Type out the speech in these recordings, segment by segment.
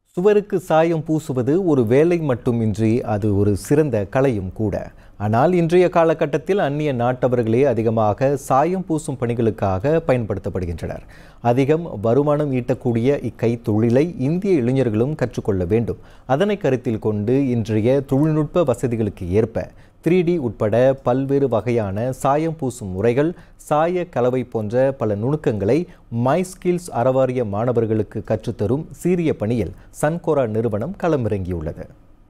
சுவருக்கு சாயம் பூசுவது ஒரு வேலை மட்டுமின்றி அது ஒரு சிறந்த கலையும் கூட ஆனால் இன்றைய காலகட்டத்தில் அந்நிய நாட்டவர்களே அதிகமாக சாயம் பூசும் பணிகளுக்காக பயன்படுத்தப்படுகின்றனர் அதிகம் வருமானம் ஈட்டக்கூடிய இக்கைத் தொழிலை இந்திய இளைஞர்களும் கற்றுக்கொள்ள வேண்டும் அதனை கருத்தில் கொண்டு இன்றைய தொழில்நுட்ப வசதிகளுக்கு ஏற்ப த்ரீ டி உட்பட பல்வேறு வகையான சாயம் பூசும் முறைகள் சாய கலவை போன்ற பல நுணுக்கங்களை மை ஸ்கில்ஸ் அறவாரிய மாணவர்களுக்கு கற்றுத்தரும் சீரிய பணியில் சன்கோரா நிறுவனம் களமிறங்கியுள்ளது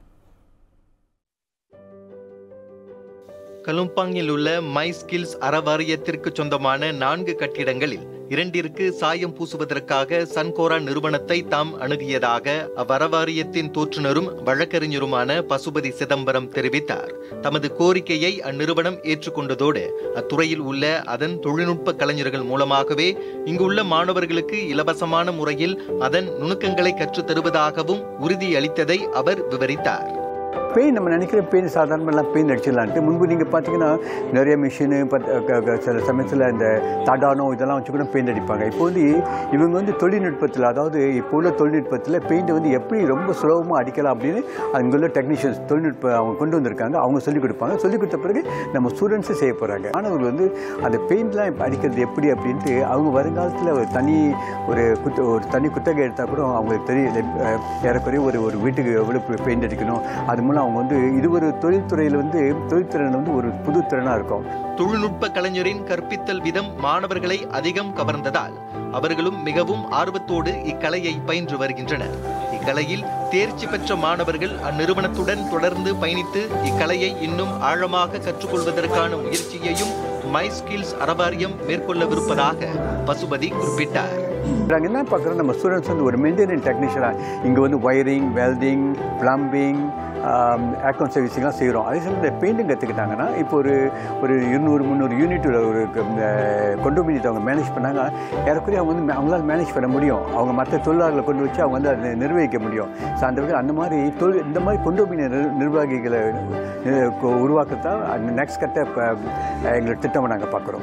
கலும்பாங்கில் உள்ள மை ஸ்கில்ஸ் அறவாரியத்திற்கு சொந்தமான நான்கு கட்டிடங்களில் இரண்டிற்கு சாயம் பூசுவதற்காக சன்கோரா நிறுவனத்தை தாம் அணுகியதாக அவ்வறவாரியத்தின் தோற்றுநரும் வழக்கறிஞருமான பசுபதி சிதம்பரம் தெரிவித்தார் தமது கோரிக்கையை அந்நிறுவனம் ஏற்றுக்கொண்டதோடு அத்துறையில் உள்ள அதன் தொழில்நுட்ப கலைஞர்கள் மூலமாகவே இங்குள்ள மாணவர்களுக்கு இலவசமான முறையில் அதன் நுணுக்கங்களை கற்றுத் தருவதாகவும் உறுதியளித்ததை அவர் விவரித்தார் பெயின் நம்ம நினைக்கிற பெயின் சாதாரணமாக பெயின் அடிச்சிடலான்ட்டு முன்பு நீங்கள் பார்த்தீங்கன்னா நிறைய மிஷினு சில சமயத்தில் இந்த தடானோ இதெல்லாம் வச்சு கூட பெயிண்ட் அடிப்பாங்க இப்போ வந்து இவங்க வந்து தொழில்நுட்பத்தில் அதாவது இப்போ உள்ள தொழில்நுட்பத்தில் பெயிண்ட் வந்து எப்படி ரொம்ப சுலபமாக அடிக்கலாம் அப்படின்னு அங்கே உள்ள டெக்னீஷியன்ஸ் தொழில்நுட்ப அவங்க கொண்டு வந்திருக்காங்க அவங்க சொல்லிக் கொடுப்பாங்க சொல்லிக் கொடுத்த பிறகு நம்ம ஸ்டூடெண்ட்ஸும் செய்ய போகிறாங்க மாணவர்கள் வந்து அந்த பெயிண்ட்லாம் அடிக்கிறது எப்படி அப்படின்ட்டு அவங்க வருங்காலத்தில் ஒரு தனி ஒரு குத்த ஒரு தனி குத்தகை எடுத்தால் கூட அவங்களுக்கு தெரியல ஏறக்குறைய ஒரு ஒரு வீட்டுக்கு எவ்வளோ பெயிண்ட் அடிக்கணும் அது மூலம் அவங்க வந்து இது ஒரு தொழில்துறையில் வந்து தொழில்திறன் வந்து ஒரு புது திறனாக இருக்கும் தொழில்நுட்ப கலைஞரின் கற்பித்தல் விதம் மாணவர்களை அதிகம் கவர்ந்ததால் அவர்களும் மிகவும் ஆர்வத்தோடு இக்கலையை பயின்று வருகின்றனர் இக்கலையில் தேர்ச்சி பெற்ற மாணவர்கள் அந்நிறுவனத்துடன் தொடர்ந்து பயணித்து இக்கலையை இன்னும் ஆழமாக கற்றுக்கொள்வதற்கான முயற்சியையும் மை ஸ்கில்ஸ் அறவாரியம் மேற்கொள்ளவிருப்பதாக பசுபதி குறிப்பிட்டார் நாங்கள் என்ன பார்க்குறோம் நம்ம ஸ்டூடெண்ட்ஸ் வந்து ஒரு மெயின்டெனன்ஸ் டெக்னீஷியனாக இங்கே வந்து ஒயரிங் வெல்டிங் ப்ளம்பிங் அக்கௌண்ட் சர்வீஸிங்லாம் செய்கிறோம் அதே சமயம் இந்த பெயிண்டிங் கற்றுக்கிட்டாங்கன்னா இப்போ ஒரு ஒரு இருநூறு முந்நூறு யூனிட் ஒரு கொண்டோமினியத்தை அவங்க மேனேஜ் பண்ணாங்க ஏறக்குறைய அவங்க வந்து அவங்களால மேனேஜ் பண்ண முடியும் அவங்க மற்ற தொழிலாளர்களை கொண்டு வச்சு அவங்க வந்து அதை நிர்வகிக்க முடியும் ஸோ அந்த வகையில் அந்த மாதிரி தொழில் இந்த மாதிரி கொண்டோமினிய நிர்வாகிகளை உருவாக்கத்தான் நெக்ஸ்ட் கட்ட எங்களோட திட்டமை நாங்கள் பார்க்குறோம்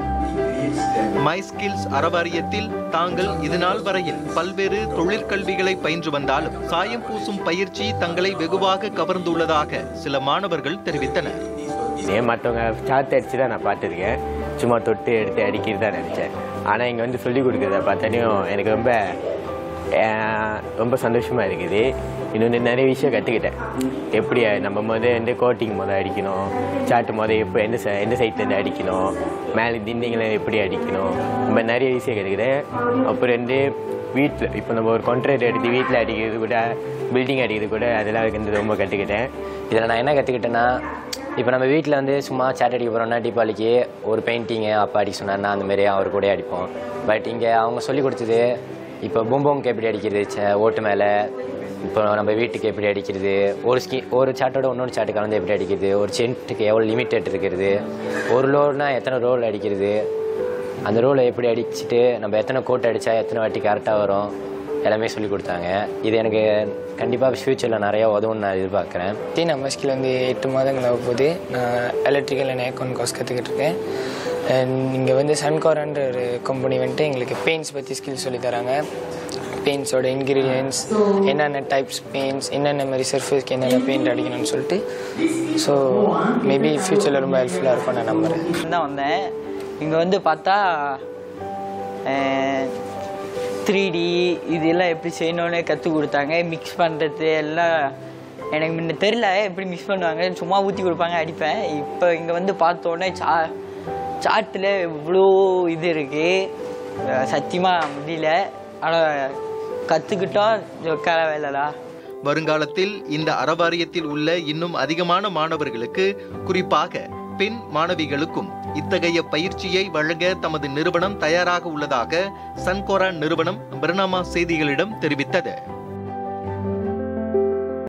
மை ஸ்கில்ஸ் அறவாரியத்தில் தாங்கள் இதுநாள் வரையில் பல்வேறு தொழிற்கல்விகளை பயின்று வந்தாலும் சாயம் பூசும் பயிற்சி தங்களை வெகுவாக கவர்ந்துள்ளதாக சில மாணவர்கள் தெரிவித்தனர் ஏன் மற்றவங்க சாத்து அடிச்சு தான் நான் பார்த்துருக்கேன் சும்மா தொட்டு எடுத்து அடிக்கிறது தான் நினச்சேன் ஆனால் இங்கே வந்து சொல்லிக் கொடுக்குறத பார்த்தாலையும் எனக்கு ரொம்ப ரொம்ப சந்தோஷமாக இருக்குது இன்னொன்று நிறைய விஷயம் கற்றுக்கிட்டேன் எப்படி நம்ம முதல் வந்து கோட்டிங் முதல் அடிக்கணும் சாட்டு முதல் எப்போ எந்த ச எந்த சைட்லேருந்து அடிக்கணும் மேலே திண்டிங்களை எப்படி அடிக்கணும் நம்ம நிறைய விஷயம் கற்றுக்கிட்டேன் அப்புறம் வந்து வீட்டில் இப்போ நம்ம ஒரு கான்ட்ராக்ட் எடுத்து வீட்டில் அடிக்கிறது கூட பில்டிங் அடிக்கிறது கூட அதெல்லாம் வந்து ரொம்ப கற்றுக்கிட்டேன் இதில் நான் என்ன கற்றுக்கிட்டேன்னா இப்போ நம்ம வீட்டில் வந்து சும்மா சேட் அடிக்க போகிறோம்னா தீபாவளிக்கு ஒரு பெயிண்டிங்கு அப்பா அடிக்க சொன்னார்னா அந்தமாரி அவர் கூட அடிப்போம் பட் இங்கே அவங்க சொல்லி கொடுத்தது இப்போ பூம்போம்க்கு எப்படி அடிக்கிறது ஓட்டு மேலே இப்போ நம்ம வீட்டுக்கு எப்படி அடிக்கிறது ஒரு ஸ்கீ ஒரு சாட்டோட இன்னொரு சாட்டு கலந்து எப்படி அடிக்கிறது ஒரு சென்ட்டுக்கு எவ்வளோ லிமிட்டட் இருக்கிறது ஒரு ரோல்னால் எத்தனை ரோல் அடிக்கிறது அந்த ரோலை எப்படி அடிச்சுட்டு நம்ம எத்தனை கோட் அடித்தா எத்தனை வாட்டி கரெக்டாக வரும் எல்லாமே சொல்லி கொடுத்தாங்க இது எனக்கு கண்டிப்பாக ஃப்யூச்சரில் நிறையா உதவும்னு நான் எதிர்பார்க்குறேன் டி நம்ம ஸ்கில் வந்து எட்டு மாதங்கள் ஆக போகுது நான் எலக்ட்ரிக்கல் அண்ட் ஏக்கோன் கோர்ஸ் கற்றுக்கிட்டு இருக்கேன் அண்ட் இங்கே வந்து சன்காரன்ற ஒரு கம்பெனி வந்துட்டு எங்களுக்கு பெயிண்ட்ஸ் பற்றி ஸ்கில் சொல்லி தராங்க பெயிண்ட்ஸோட இன்க்ரீடியன்ஸ் என்னென்ன டைப்ஸ் பெயிண்ட்ஸ் என்னென்ன மாதிரி சர்ஃபேஸ்க்கு என்னென்ன பெயிண்ட் அடிக்கணும்னு சொல்லிட்டு ஸோ மேபி ஃப்யூச்சரில் ரொம்ப ஹெல்ப்ஃபுல்லாக இருக்கும் நான் நம்புகிறேன் தான் வந்தேன் இங்கே வந்து பார்த்தா த்ரீ டி இதெல்லாம் எப்படி செய்யணும்னு கற்றுக் கொடுத்தாங்க மிக்ஸ் பண்ணுறது எல்லாம் எனக்கு முன்ன தெரில எப்படி மிக்ஸ் பண்ணுவாங்க சும்மா ஊற்றி கொடுப்பாங்க அடிப்பேன் இப்போ இங்கே வந்து பார்த்தோன்னே சா சாட்டில் இவ்வளோ இது இருக்குது சத்தியமாக முடியல ஆனால் கற்றுக்கிட்டோம் உட்கார வேலைடா வருங்காலத்தில் இந்த அறவாரியத்தில் உள்ள இன்னும் அதிகமான மாணவர்களுக்கு குறிப்பாக பெண் மாணவிகளுக்கும் இத்தகைய பயிற்சியை வழங்க தமது நிறுவனம் தயாராக உள்ளதாக சன்கோரா நிறுவனம் பர்னாமா செய்திகளிடம் தெரிவித்தது